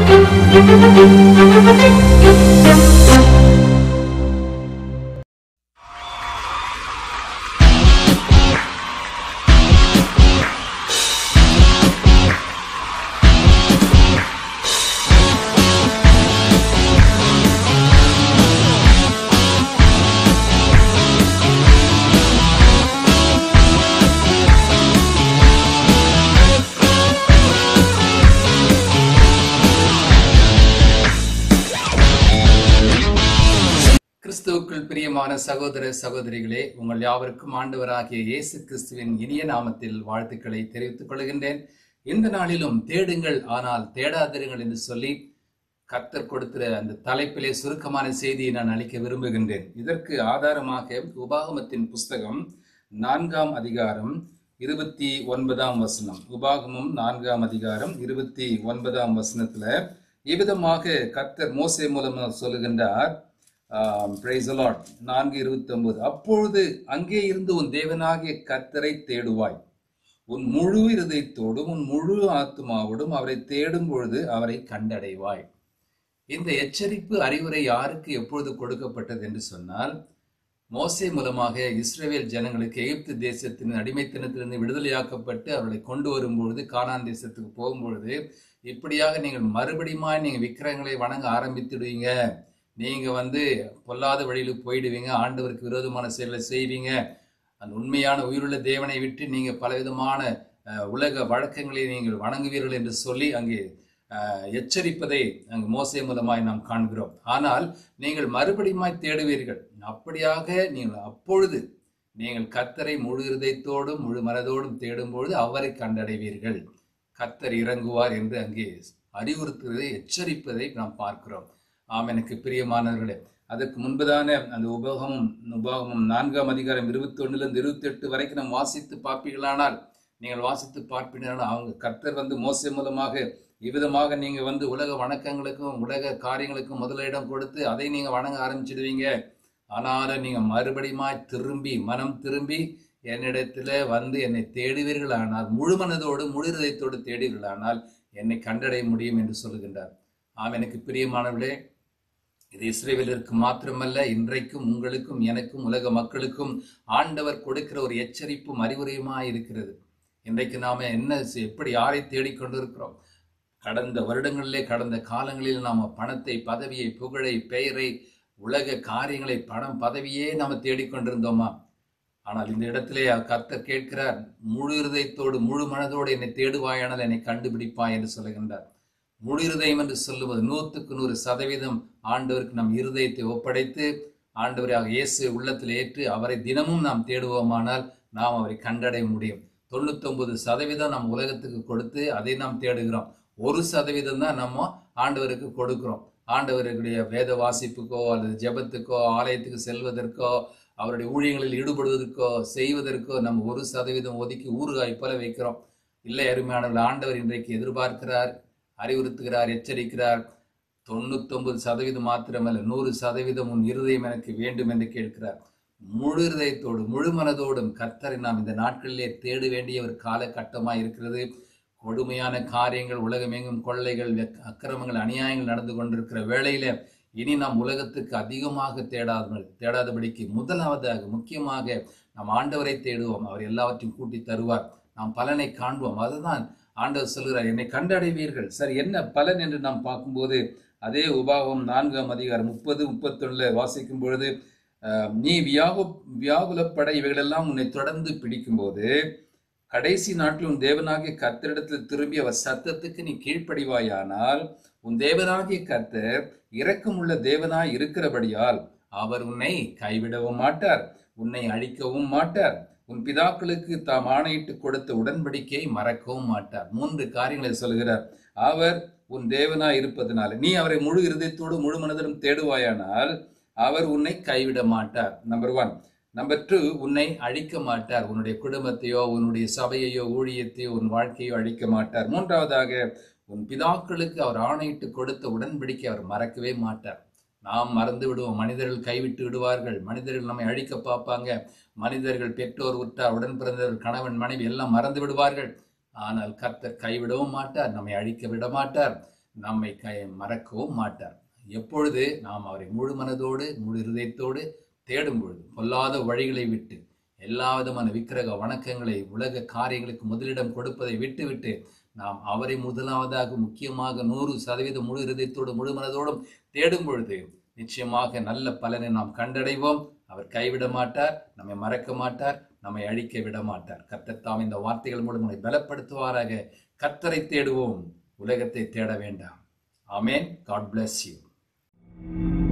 கிறிஸ்துவுக்குள் பிரியமான சகோதர சகோதரிகளே உங்கள் யாவருக்கும் ஆண்டவராகிய இயேசு கிறிஸ்துவின் இனிய நாமத்தில் வாழ்த்துக்களை தெரிவித்துக் கொள்கின்றேன் இந்த நாளிலும் தேடுங்கள் ஆனால் தேடாதிருங்கள் என்று சொல்லி கர்த்தர் கொடுக்கிற அந்த தலைப்பிலே சுருக்கமான செய்தியை நான் அளிக்க விரும்புகின்றேன் இதற்கு ஆதாரமாக உபாகமத்தின் புஸ்தகம் நான்காம் அதிகாரம் இருபத்தி ஒன்பதாம் வசனம் உபாகமம் நான்காம் அதிகாரம் இருபத்தி ஒன்பதாம் வசனத்துல இவ்விதமாக கர்த்தர் மோசே மூலமாக சொல்லுகின்றார் பிரைஸ் லார்ட் நான்கு இருபத்தி ஒன்பது அப்பொழுது அங்கே இருந்து உன் தேவனாகிய கர்த்தரை தேடுவாய் உன் முழு இருதயத்தோடும் உன் முழு ஆத்மாவோடும் அவரை தேடும் பொழுது அவரை கண்டடைவாய் இந்த எச்சரிப்பு அறிவுரை யாருக்கு எப்பொழுது கொடுக்கப்பட்டது என்று சொன்னால் மோசே மூலமாக இஸ்ரேல் ஜனங்களுக்கு எகிப்து தேசத்தின் அடிமைத்தனத்திலிருந்து விடுதலையாக்கப்பட்டு அவர்களை கொண்டு வரும்பொழுது கானான் தேசத்துக்கு போகும்பொழுது இப்படியாக நீங்கள் மறுபடியுமா நீங்க விக்கிரகங்களை வணங்க ஆரம்பித்துடுவீங்க நீங்க வந்து பொல்லாத வழியில போயிடுவீங்க ஆண்டவருக்கு விரோதமான செயலை செய்வீங்க அந்த உண்மையான உயிருள்ள தேவனை விட்டு நீங்க பலவிதமான அஹ், உலக வழக்கங்களை நீங்கள் வணங்குவீர்கள் என்று சொல்லி அங்கே அஹ், எச்சரிப்பதை அங்கு மோசே மூலமாய் நாம் காண்கிறோம் ஆனால் நீங்கள் மறுபடியுமாய் தேடுவீர்கள் அப்படியாக நீங்கள் அப்பொழுது நீங்கள் கத்தரை முழு இருதயத்தோடும் முழு மனதோடும் தேடும்பொழுது அவரை கண்டடைவீர்கள் கத்தர் இறங்குவார் என்று அங்கே அறிவுறுத்துவதை எச்சரிப்பதை நாம் பார்க்கிறோம் ஆம் எனக்கு பிரியமானவர்களே அதற்கு முன்பதான அந்த உபகமும் உபகமும் நான்காம் அதிகாரம் இருபத்தி ஒண்ணுல இருந்து இருபத்தி எட்டு வரைக்கும் நாம் வாசித்து பார்ப்பீர்களானால் நீங்கள் வாசித்து பார்ப்பீர்கள் அவங்க கர்த்தர் வந்து மோசை மூலமாக இவ்விதமாக நீங்க வந்து உலக வணக்கங்களுக்கும் உலக காரியங்களுக்கும் முதலிடம் கொடுத்து அதை நீங்க வணங்க ஆரம்பிச்சிடுவீங்க ஆனாலும் நீங்க மறுபடியுமாய் திரும்பி மனம் திரும்பி என்னிடத்துல வந்து என்னை தேடுவீர்களானால் முழு மனதோடு முழு இதயத்தோடு தேடுவீர்களானால் என்னை கண்டடைய முடியும் என்று சொல்லுகின்றார் ஆம் எனக்கு பிரியமானவர்களே இது இஸ்ரேவேலருக்கு மாத்திரமல்ல இன்றைக்கும் உங்களுக்கும் எனக்கும் உலக மக்களுக்கும் ஆண்டவர் கொடுக்கிற ஒரு எச்சரிப்பும் அறிவுரையுமாய் இருக்கிறது இன்றைக்கு நாம என்ன செ- எப்படி யாரை தேடிக்கொண்டிருக்கிறோம் கடந்த வருடங்களிலே கடந்த காலங்களில் நாம பணத்தை பதவியை புகழை பெயரை உலக காரியங்களை பணம் பதவியே நாம தேடிக்கொண்டிருந்தோமா ஆனால் இந்த இடத்திலே கர்த்தர் கேட்கிறார் முழு இருதயத்தோடு முழு மனதோடு என்னை தேடுவாயானால் என்னை கண்டுபிடிப்பாய் என்று சொல்லுகின்றார் முழு இருதயம் என்று சொல்லுவது நூற்றுக்கு நூறு சதவீதம் ஆண்டவருக்கு நம் இருதயத்தை ஒப்படைத்து ஆண்டவராக இயேசு உள்ளத்தில் ஏற்று அவரை தினமும் நாம் தேடுவோமானால் நாம் அவரை கண்டடைய முடியும் தொண்ணூத்தொன்பது சதவீதம் நம் உலகத்துக்கு கொடுத்து அதை நாம் தேடுகிறோம் ஒரு சதவீதம் தான் நம்ம ஆண்டவருக்கு கொடுக்கிறோம் ஆண்டவருடைய வேத வாசிப்புக்கோ அல்லது ஜெபத்துக்கோ ஆலயத்துக்கு செல்வதற்கோ அவருடைய ஊழியங்களில் ஈடுபடுவதற்கோ செய்வதற்கோ நம்ம ஒரு சதவீதம் ஒதுக்கி ஊறுகாய் போல வைக்கிறோம் இல்லை அருமையானவர்கள் ஆண்டவர் இன்றைக்கு எதிர்பார்க்கிறார் அறிவுறுத்துகிறார் எச்சரிக்கிறார் தொண்ணூத்தொன்பது சதவீதம் மாத்திரமல்ல நூறு சதவீதம் உன் இருதயம் எனக்கு வேண்டும் என்று கேட்கிறார் முழு இருதயத்தோடு முழு மனதோடும் கர்த்தரை நாம் இந்த நாட்களிலே தேட வேண்டிய ஒரு காலகட்டமாக இருக்கிறது கொடுமையான காரியங்கள் உலகமெங்கும் கொள்ளைகள் வெக்- அக்கிரமங்கள் அநியாயங்கள் நடந்து கொண்டிருக்கிற வேளையில இனி நாம் உலகத்துக்கு அதிகமாக தேடாத தேடாதபடிக்கு முதலாவதாக முக்கியமாக நாம் ஆண்டவரை தேடுவோம் அவர் எல்லாவற்றையும் கூட்டி தருவார் நாம் பலனை காண்போம் அதுதான் ஆண்டவர் சொல்கிறார் என்னை கண்டடைவீர்கள் சரி என்ன பலன் என்று நாம் பார்க்கும்போது அதே உபாகம் நான்காம் அதிகாரம் முப்பது முப்பத்தொன்னுல வாசிக்கும் பொழுது அஹ், நீ வியாகு வியாகுலப்பட இவைகளெல்லாம் உன்னை தொடர்ந்து பிடிக்கும்போது கடைசி நாட்டில் உன் தேவனாகிய கர்த்தரிடத்தில் திரும்பி அவர் சத்தத்துக்கு நீ கீழ்ப்படிவாயானால் உன் தேவனாகிய கர்த்தர் இரக்கமுள்ள தேவனாய் இருக்கிறபடியால் அவர் உன்னை கைவிடவும் மாட்டார் உன்னை அழிக்கவும் மாட்டார் உன் பிதாக்களுக்கு தாம் ஆணையிட்டு கொடுத்த உடன்படிக்கையை மறக்கவும் மாட்டார் மூன்று காரியங்களை சொல்கிறார் அவர் உன் தேவனாய் இருப்பதனால நீ அவரை முழு இருதயத்தோடு முழு மனதிலும் தேடுவாயானால் அவர் உன்னை கைவிட மாட்டார் நம்பர் ஒன் நம்பர் டூ உன்னை அழிக்க மாட்டார் உன்னுடைய குடும்பத்தையோ உன்னுடைய சபையையோ ஊழியத்தையோ உன் வாழ்க்கையோ அழிக்க மாட்டார் மூன்றாவதாக உன் பிதாக்களுக்கு அவர் ஆணையிட்டு கொடுத்த உடன்படிக்கை அவர் மறக்கவே மாட்டார் நாம் மறந்து விடுவோம் மனிதர்கள் கைவிட்டு விடுவார்கள் மனிதர்கள் நம்மை அழிக்க பார்ப்பாங்க மனிதர்கள் பெற்றோர் உற்றார் உடன் பிறந்தவர் கணவன் மனைவி எல்லாம் மறந்து விடுவார்கள் ஆனால் கர்த்தர் கைவிடவும் மாட்டார் நம்மை அழிக்க விட மாட்டார் நம்மை கை மறக்கவும் மாட்டார் எப்பொழுது நாம் அவரை முழு மனதோடு முழு இருதயத்தோடு தேடும் பொழுது பொல்லாத வழிகளை விட்டு எல்லா விதமான விக்கிரக வணக்கங்களை உலக காரியங்களுக்கு முதலிடம் கொடுப்பதை விட்டுவிட்டு நாம் அவரை முதலாவதாக முக்கியமாக நூறு சதவீதம் முழு இருதயத்தோடு முழு மனதோடும் தேடும் பொழுது நிச்சயமாக நல்ல பலனை நாம் கண்டடைவோம் அவர் கைவிட மாட்டார் நம்மை மறக்க மாட்டார் நம்மை அழிக்க விட மாட்டார் கர்த்தர் தாம் இந்த வார்த்தைகள் மூலம் நம்மை பலப்படுத்துவாராக கர்த்தரை தேடுவோம் உலகத்தை தேட வேண்டாம் ஆமென் காட் bless you